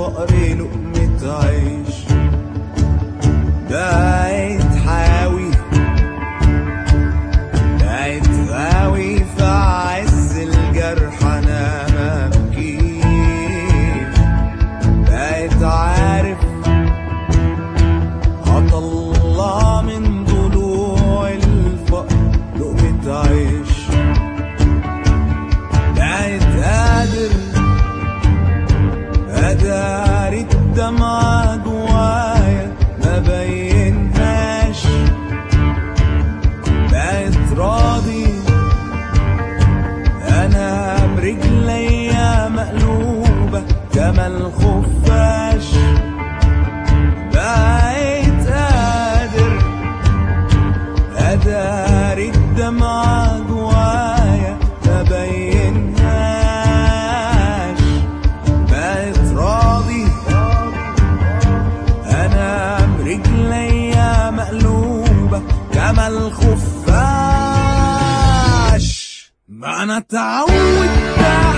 الفقر لقمة عيش بقيت حاوي بقيت غاوي في عز الجرح انا مبكيش بقيت عارف هطلع من ضلوع الفقر لقمة عيش بقيت قادر أداري الدمعة جوايا ما بينهاش بقيت راضي أنا برجليا مقلوبة كما الخفاش بقيت قادر أداري الدمعة جوايا ما بينهاش بقيت راضي انا برجليا مقلوبة كما الخفاش ما انا اتعودت